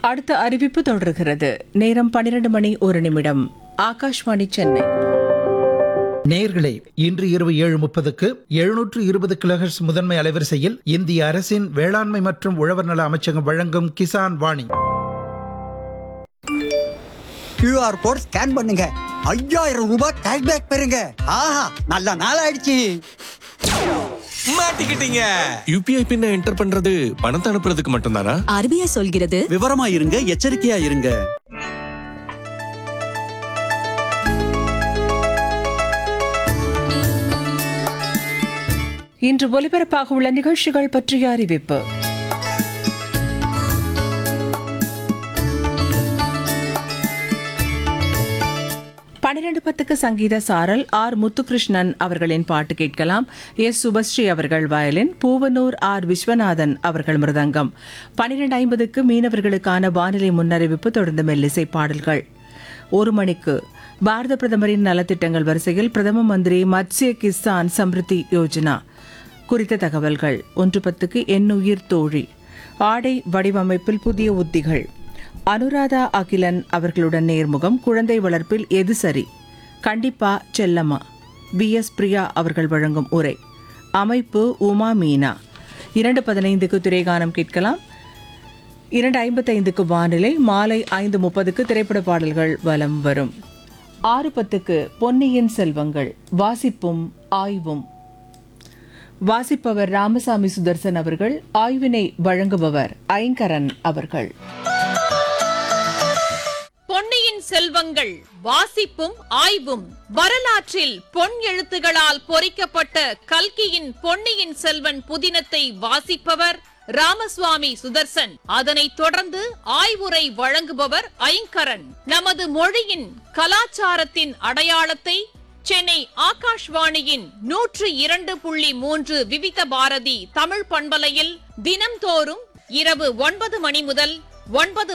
அடுத்த அறிவிப்பு தொடர்கிறது நேரம் பன்னிரண்டு மணி ஒரு நிமிடம் ஆகாஷ்வாணி சென்னை நேயர்களே இன்று இரவு ஏழு முப்பதுக்கு எழுநூற்று இருபது கிலோஹெர்ட்ஸ் முதன்மை அலைவரிசையில் இந்திய அரசின் வேளாண்மை மற்றும் உழவர் நல அமைச்சகம் வழங்கும் Kisan Vani QR code scan பண்ணுங்க ஐயாயிரம் ரூபாய் கேஷ்பேக் பெறுங்க ஆஹா நல்ல நாள் ஆயிடுச்சு மாட்டிக்கிட்டீங்க யூபிஐ பின்ன என்டர் பண்றது பணத்தை அனுப்புறதுக்கு மட்டும்தானா ஆர்பிஐ சொல்கிறது விவரமா இருங்க எச்சரிக்கையா இருங்க இன்று ஒலிபரப்பாக உள்ள நிகழ்ச்சிகள் பற்றிய அறிவிப்பு பன்னிரண்டு பத்துக்கு சங்கீத சாரல் ஆர் முத்துகிருஷ்ணன் அவர்களின் பாட்டு கேட்கலாம் எஸ் சுபஸ்ரீ அவர்கள் வயலின் பூவனூர் ஆர் விஸ்வநாதன் அவர்கள் மிருதங்கம் பன்னிரண்டு ஐம்பதுக்கு மீனவர்களுக்கான வானிலை முன்னறிவிப்பு தொடர்ந்து மெல்லிசை பாடல்கள் ஒரு மணிக்கு பாரத பிரதமரின் நலத்திட்டங்கள் வரிசையில் பிரதம மந்திரி மத்ஸ்ய கிசான் சம்ருத்தி யோஜனா குறித்த தகவல்கள் ஒன்று பத்துக்கு எண்ணுயிர் தோழி ஆடை வடிவமைப்பில் புதிய உத்திகள் அனுராதா அகிலன் அவர்களுடன் நேர்முகம் குழந்தை வளர்ப்பில் எது சரி கண்டிப்பா செல்லம்மா பி எஸ் பிரியா அவர்கள் வழங்கும் உரை அமைப்பு உமா மீனா இரண்டு பதினைந்துக்கு திரைகானம் கேட்கலாம் இரண்டு ஐம்பத்தைந்துக்கு வானிலை மாலை ஐந்து முப்பதுக்கு திரைப்பட பாடல்கள் வலம் வரும் ஆறு பத்துக்கு பொன்னியின் செல்வங்கள் வாசிப்பும் ஆய்வும் வாசிப்பவர் ராமசாமி சுதர்சன் அவர்கள் ஆய்வினை வழங்குபவர் ஐங்கரன் அவர்கள் பொன்னியின் செல்வங்கள் வாசிப்பும் ஆய்வும் வரலாற்றில் பொன் எழுத்துகளால் பொறிக்கப்பட்ட கல்கியின் பொன்னியின் செல்வன் புதினத்தை வாசிப்பவர் ராமசுவாமி சுதர்சன் அதனைத் தொடர்ந்து ஆய்வுரை வழங்குபவர் ஐங்கரன் நமது மொழியின் கலாச்சாரத்தின் அடையாளத்தை சென்னை ஆகாஷ்வாணியின் நூற்று இரண்டு புள்ளி மூன்று விவித பாரதி தமிழ் பண்பலையில் தினம்தோறும் இரவு ஒன்பது மணி முதல் ஒன்பது